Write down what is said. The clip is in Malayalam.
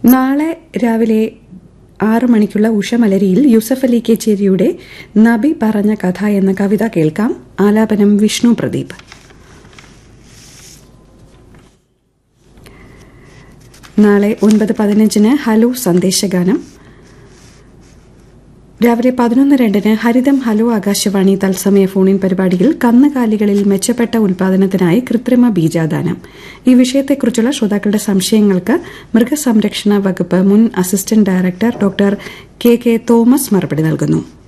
നാളെ രാവിലെ ആറു മണിക്കുള്ള ഉഷമലരിയിൽ യൂസഫ് അലി കേച്ചേരിയുടെ നബി പറഞ്ഞ കഥ എന്ന കവിത കേൾക്കാം ആലാപനം വിഷ്ണു പ്രദീപ് നാളെ ഒൻപത് പതിനഞ്ചിന് ഹലോ സന്ദേശഗാനം രാവിലെ പതിനൊന്ന് രണ്ടിന് ഹരിതം ഹലോ ആകാശവാണി തത്സമയ ഫോണിൻ പരിപാടിയിൽ കന്നുകാലികളിൽ മെച്ചപ്പെട്ട ഉൽപാദനത്തിനായി കൃത്രിമ ബീജാദാനം ഈ വിഷയത്തെക്കുറിച്ചുള്ള ശ്രോതാക്കളുടെ സംശയങ്ങൾക്ക് മൃഗസംരക്ഷണ വകുപ്പ് മുൻ assistant director doctor K K Thomas മറുപടി നൽകുന്നു